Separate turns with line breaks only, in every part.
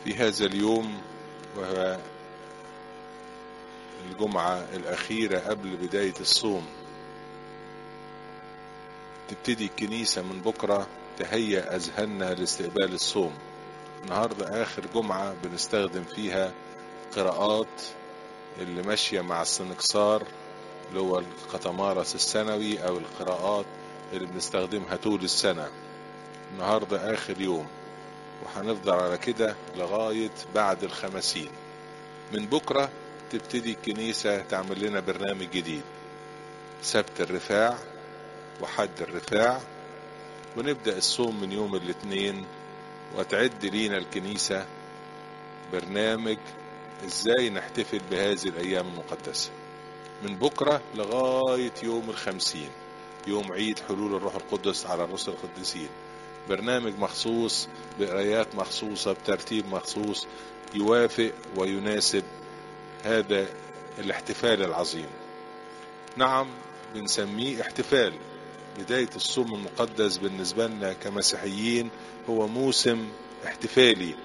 في هذا اليوم وهو الجمعة الأخيرة قبل بداية الصوم تبتدي الكنيسة من بكرة تهيأ أذهاننا لاستقبال الصوم النهاردة آخر جمعة بنستخدم فيها قراءات اللي ماشية مع السنكسار اللي هو القطمارس السنوي أو القراءات اللي بنستخدمها طول السنة النهاردة آخر يوم وهنفضل على كده لغاية بعد الخمسين من بكرة تبتدي الكنيسة تعمل لنا برنامج جديد سبت الرفاع وحد الرفاع ونبدأ الصوم من يوم الاثنين وتعد لينا الكنيسة برنامج ازاي نحتفل بهذه الايام المقدسة من بكرة لغاية يوم الخمسين يوم عيد حلول الروح القدس على الرسل القديسين برنامج مخصوص بقرايات مخصوصة بترتيب مخصوص يوافق ويناسب هذا الاحتفال العظيم نعم بنسميه احتفال بداية الصوم المقدس بالنسبة لنا كمسيحيين هو موسم احتفالي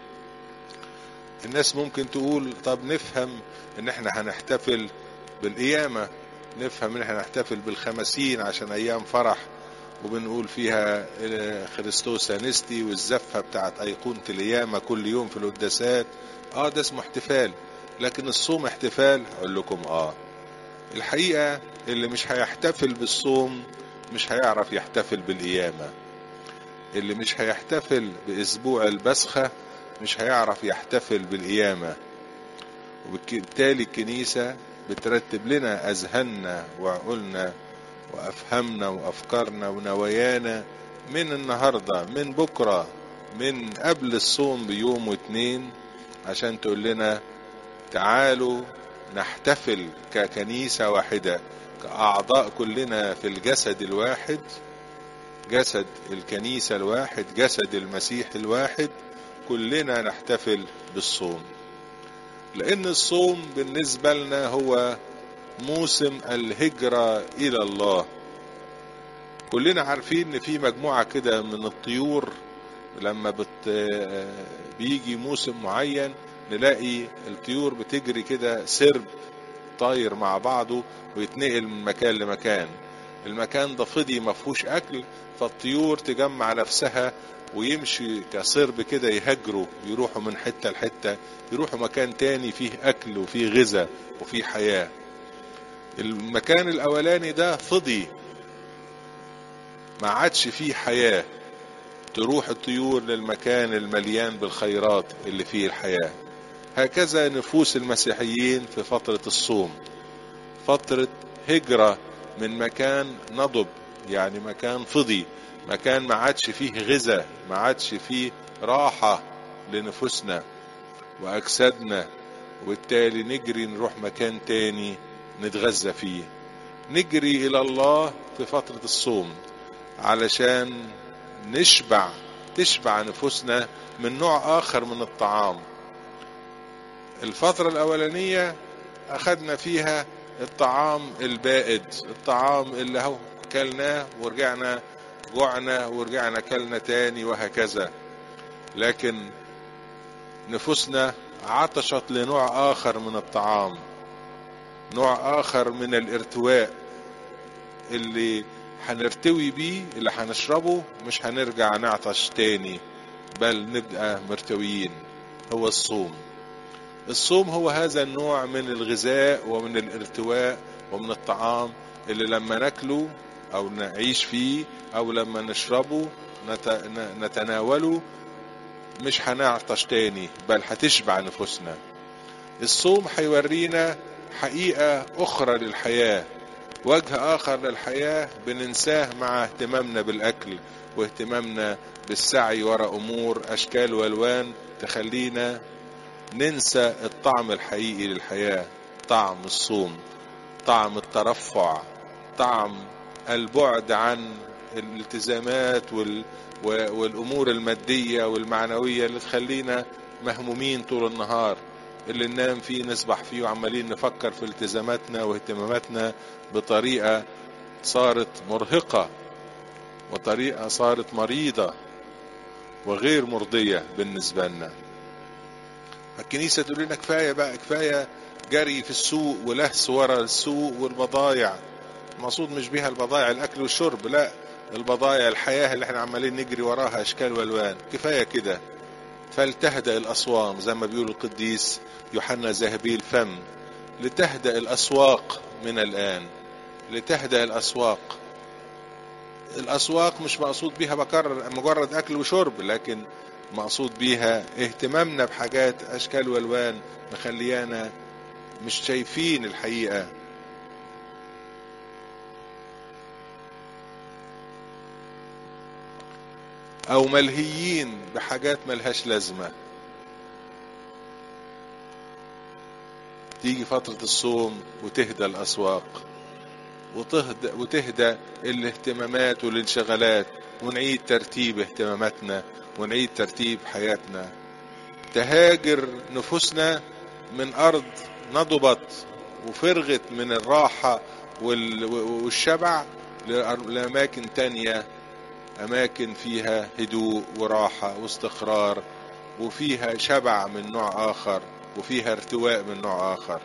الناس ممكن تقول طب نفهم ان احنا هنحتفل بالقيامة نفهم ان احنا هنحتفل بالخمسين عشان ايام فرح وبنقول فيها خريستوس انستي والزفة بتاعت ايقونة القيامة كل يوم في القداسات اه ده اسمه احتفال لكن الصوم احتفال اقول لكم اه الحقيقة اللي مش هيحتفل بالصوم مش هيعرف يحتفل بالقيامة اللي مش هيحتفل باسبوع البسخة مش هيعرف يحتفل بالقيامة وبالتالي الكنيسة بترتب لنا أذهاننا وعقولنا وأفهمنا وأفكارنا ونوايانا من النهاردة من بكرة من قبل الصوم بيوم واتنين عشان تقول لنا تعالوا نحتفل ككنيسة واحدة كأعضاء كلنا في الجسد الواحد جسد الكنيسة الواحد جسد المسيح الواحد كلنا نحتفل بالصوم لأن الصوم بالنسبة لنا هو موسم الهجرة إلى الله كلنا عارفين إن في مجموعة كده من الطيور لما بت بيجي موسم معين نلاقي الطيور بتجري كده سرب طاير مع بعضه ويتنقل من مكان لمكان المكان ده فضي مفهوش أكل فالطيور تجمع نفسها ويمشي كصرب كده يهجروا يروحوا من حتة لحتة يروحوا مكان تاني فيه أكل وفيه غذاء وفيه حياة المكان الأولاني ده فضي ما عادش فيه حياة تروح الطيور للمكان المليان بالخيرات اللي فيه الحياة هكذا نفوس المسيحيين في فترة الصوم فترة هجرة من مكان نضب يعني مكان فضي مكان ما عادش فيه غذاء ما عادش فيه راحة لنفوسنا وأجسادنا وبالتالي نجري نروح مكان تاني نتغذى فيه نجري إلى الله في فترة الصوم علشان نشبع تشبع نفوسنا من نوع آخر من الطعام الفترة الأولانية أخذنا فيها الطعام البائد الطعام اللي هو كلناه ورجعنا جوعنا ورجعنا كلنا تاني وهكذا لكن نفوسنا عطشت لنوع آخر من الطعام نوع آخر من الارتواء اللي هنرتوي بيه اللي هنشربه مش هنرجع نعطش تاني بل نبقى مرتويين هو الصوم الصوم هو هذا النوع من الغذاء ومن الارتواء ومن الطعام اللي لما ناكله او نعيش فيه او لما نشربه نتناوله مش هنعطش تاني بل هتشبع نفوسنا الصوم هيورينا حقيقة أخرى للحياة وجه آخر للحياة بننساه مع اهتمامنا بالأكل واهتمامنا بالسعي وراء أمور أشكال وألوان تخلينا ننسى الطعم الحقيقي للحياة طعم الصوم طعم الترفع طعم البعد عن الالتزامات وال... والامور الماديه والمعنويه اللي تخلينا مهمومين طول النهار اللي ننام فيه نسبح فيه وعمالين نفكر في التزاماتنا واهتماماتنا بطريقه صارت مرهقه وطريقه صارت مريضه وغير مرضيه بالنسبه لنا الكنيسة تقول لنا كفاية بقى كفاية جري في السوق ولهس ورا السوق والبضايع المقصود مش بيها البضايع الأكل والشرب لا البضايع الحياة اللي احنا عمالين نجري وراها أشكال والوان كفاية كده فلتهدأ الأصوام زي ما بيقول القديس يوحنا ذهبي الفم لتهدأ الأسواق من الآن لتهدأ الأسواق الأسواق مش مقصود بيها بكرر مجرد أكل وشرب لكن مقصود بيها اهتمامنا بحاجات أشكال والوان مخليانا مش شايفين الحقيقة أو ملهيين بحاجات ملهاش لازمة تيجي فترة الصوم وتهدى الأسواق وتهدى, وتهدى الاهتمامات والانشغالات ونعيد ترتيب اهتماماتنا ونعيد ترتيب حياتنا تهاجر نفوسنا من أرض نضبت وفرغت من الراحة والشبع لأماكن تانية أماكن فيها هدوء وراحة واستقرار وفيها شبع من نوع آخر وفيها ارتواء من نوع آخر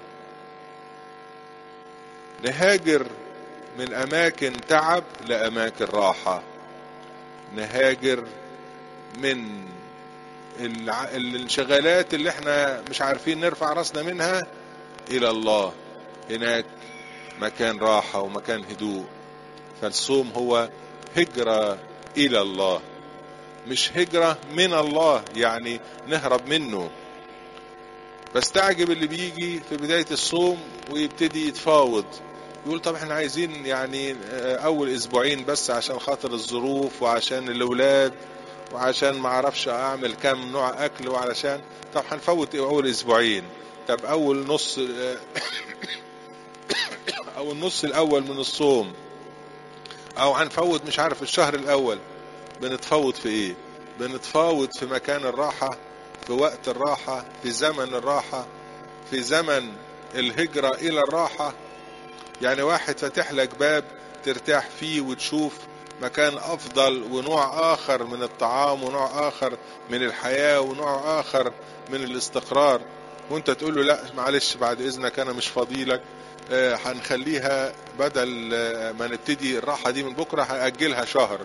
نهاجر من أماكن تعب لأماكن راحة نهاجر من الانشغالات اللي احنا مش عارفين نرفع راسنا منها إلى الله هناك مكان راحة ومكان هدوء فالصوم هو هجرة إلى الله مش هجرة من الله يعني نهرب منه بستعجب اللي بيجي في بداية الصوم ويبتدي يتفاوض يقول طب احنا عايزين يعني اول اسبوعين بس عشان خاطر الظروف وعشان الاولاد وعشان ما اعرفش اعمل كام نوع اكل وعلشان طب هنفوت اول اسبوعين طب اول نص او النص الاول من الصوم او هنفوت مش عارف الشهر الاول بنتفاوض في ايه بنتفاوض في مكان الراحة في وقت الراحة في زمن الراحة في زمن الهجرة الى الراحة يعني واحد فاتح لك باب ترتاح فيه وتشوف مكان افضل ونوع اخر من الطعام ونوع اخر من الحياة ونوع اخر من الاستقرار وانت تقول له لا معلش بعد اذنك انا مش فاضيلك آه هنخليها بدل آه ما نبتدي الراحة دي من بكرة هأجلها شهر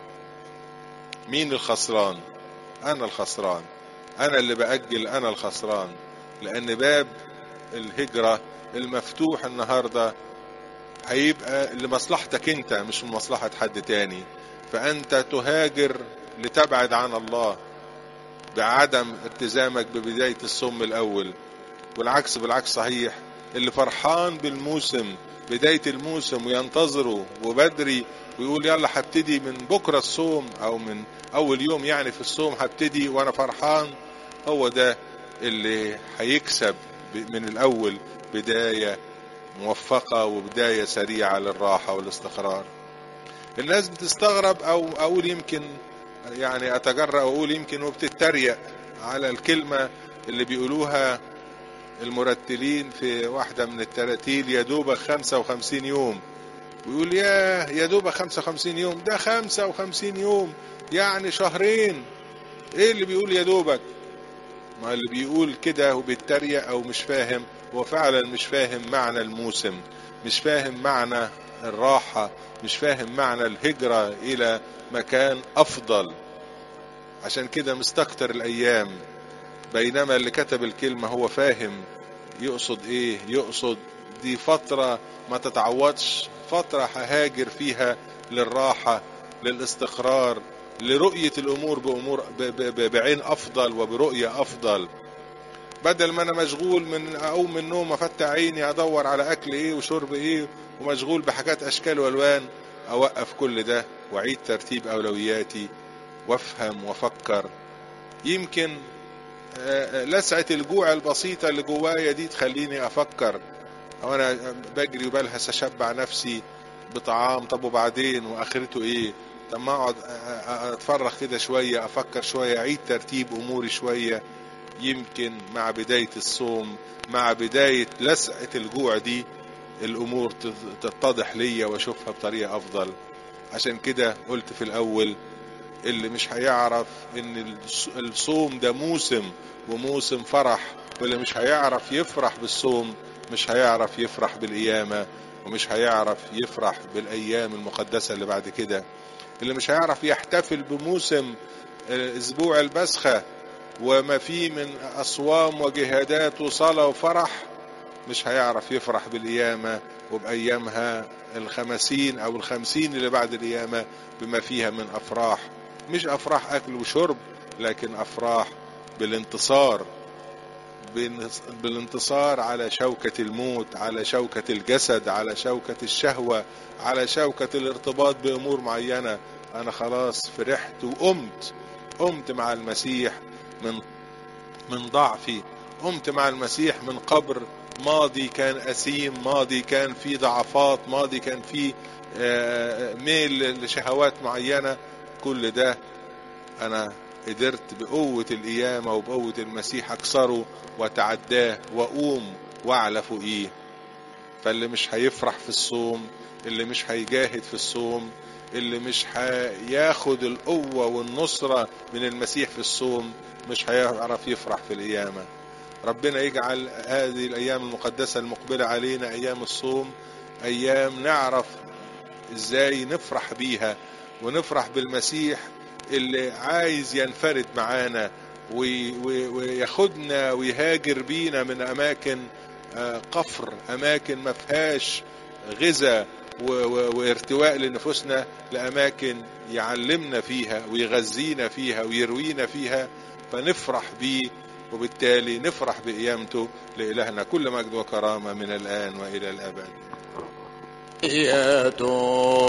مين الخسران انا الخسران انا اللي بأجل انا الخسران لان باب الهجرة المفتوح النهاردة هيبقى لمصلحتك انت مش لمصلحة حد تاني فانت تهاجر لتبعد عن الله بعدم التزامك ببداية الصوم الاول والعكس بالعكس صحيح اللي فرحان بالموسم بداية الموسم وينتظره وبدري ويقول يلا هبتدي من بكرة الصوم او من اول يوم يعني في الصوم هبتدي وانا فرحان هو ده اللي هيكسب من الاول بداية موفقة وبداية سريعة للراحة والاستقرار الناس بتستغرب او اقول يمكن يعني اتجرأ واقول يمكن وبتتريق على الكلمة اللي بيقولوها المرتلين في واحدة من التراتيل يا دوبك 55 يوم ويقول يا يا دوبك 55 يوم ده 55 يوم يعني شهرين ايه اللي بيقول يا دوبك ما اللي بيقول كده وبيتريق او مش فاهم هو فعلا مش فاهم معنى الموسم مش فاهم معنى الراحة مش فاهم معنى الهجرة الى مكان افضل عشان كده مستكتر الايام بينما اللي كتب الكلمة هو فاهم يقصد ايه يقصد دي فترة ما تتعوضش فترة ههاجر فيها للراحة للاستقرار لرؤية الامور بامور بعين افضل وبرؤية افضل بدل ما انا مشغول من اقوم من النوم افتح عيني ادور على اكل ايه وشرب ايه ومشغول بحاجات اشكال والوان اوقف كل ده واعيد ترتيب اولوياتي وافهم وافكر يمكن لسعة الجوع البسيطة اللي جوايا دي تخليني افكر او انا بجري وبلهس اشبع نفسي بطعام طب وبعدين واخرته ايه طب ما اقعد اتفرغ كده شوية افكر شوية اعيد ترتيب اموري شوية يمكن مع بداية الصوم مع بداية لسعة الجوع دي الامور تتضح ليا واشوفها بطريقة افضل عشان كده قلت في الاول اللي مش هيعرف ان الصوم ده موسم وموسم فرح واللي مش هيعرف يفرح بالصوم مش هيعرف يفرح بالقيامة ومش هيعرف يفرح بالأيام المقدسة اللي بعد كده اللي مش هيعرف يحتفل بموسم أسبوع البسخة وما فيه من أصوام وجهادات وصلاة وفرح مش هيعرف يفرح بالقيامة وبأيامها الخمسين أو الخمسين اللي بعد القيامة بما فيها من أفراح مش أفراح أكل وشرب لكن أفراح بالانتصار بالانتصار على شوكة الموت على شوكة الجسد على شوكة الشهوة على شوكة الارتباط بأمور معينة أنا خلاص فرحت وقمت قمت مع المسيح من من ضعفي قمت مع المسيح من قبر ماضي كان أسيم ماضي كان فيه ضعفات ماضي كان فيه ميل لشهوات معينة كل ده أنا قدرت بقوة القيامة وبقوة المسيح أكسره وتعداه وأقوم وأعلى فوقيه فاللي مش هيفرح في الصوم اللي مش هيجاهد في الصوم اللي مش هياخد القوة والنصرة من المسيح في الصوم مش هيعرف يفرح في القيامة ربنا يجعل هذه الأيام المقدسة المقبلة علينا أيام الصوم أيام نعرف إزاي نفرح بيها ونفرح بالمسيح اللي عايز ينفرد معانا وياخدنا ويهاجر بينا من أماكن قفر أماكن ما فيهاش غذاء وارتواء لنفوسنا لأماكن يعلمنا فيها ويغذينا فيها ويروينا فيها فنفرح بيه وبالتالي نفرح بقيامته لإلهنا كل مجد وكرامة من الآن وإلى الأبد